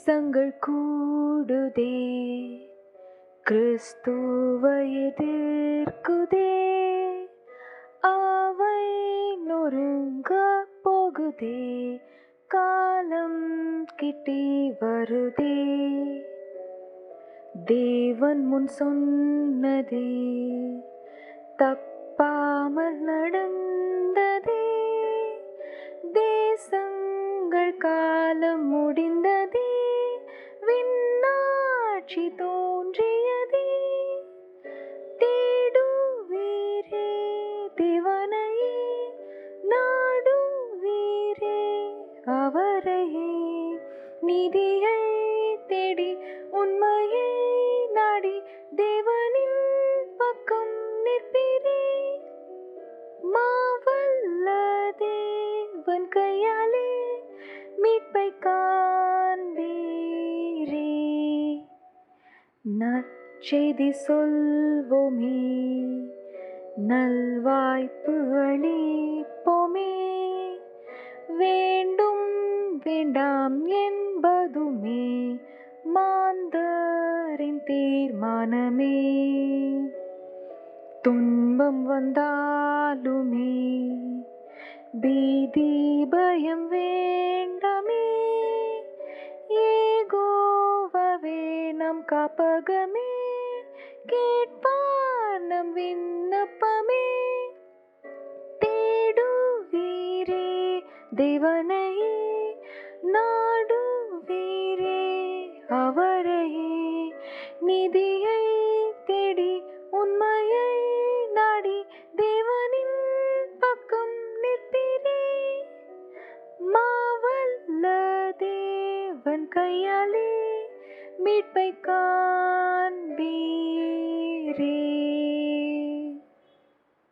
தேசங்கள் கூடுதே கிறிஸ்துவை எதிர்க்குதே அவை நொறுங்க போகுதே காலம் கிட்டி வருதே தேவன் முன் சொன்னதே தப்பாமல் நடந்ததே தேசங்கள் காலம் முடிந்ததே விண்ணாட்சி தோன்றியதே தேடுவீரே தேவனையே நாடுவீரே அவரையே நிதியை தேடி உண்மையை நாடி தேவனின் பக்கம் நிற்பீரே மாவல்ல தேவன் கையாலே மீட்பை காண்பீரே நற்செய்தி சொல்வோமே நல்வாய்ப்பு அளிப்போமே வேண்டும் வேண்டாம் என்பதுமே மாந்தரின் தீர்மானமே துன்பம் வந்தாலுமே பீதி பயம் வேண்டாமே ஏகோவவே நம் காப்பகமே கேட்பார் நம் விண்ணப்பமே தேடுவீரே தேவனையே நாடுவீரே அவரையே நிதியை தேடி உண்மையை நாடி தேவனின் பக்கம் நிற்பீரே மாவல்ல தேவன் கையாலே மீட்பை காண்பீரே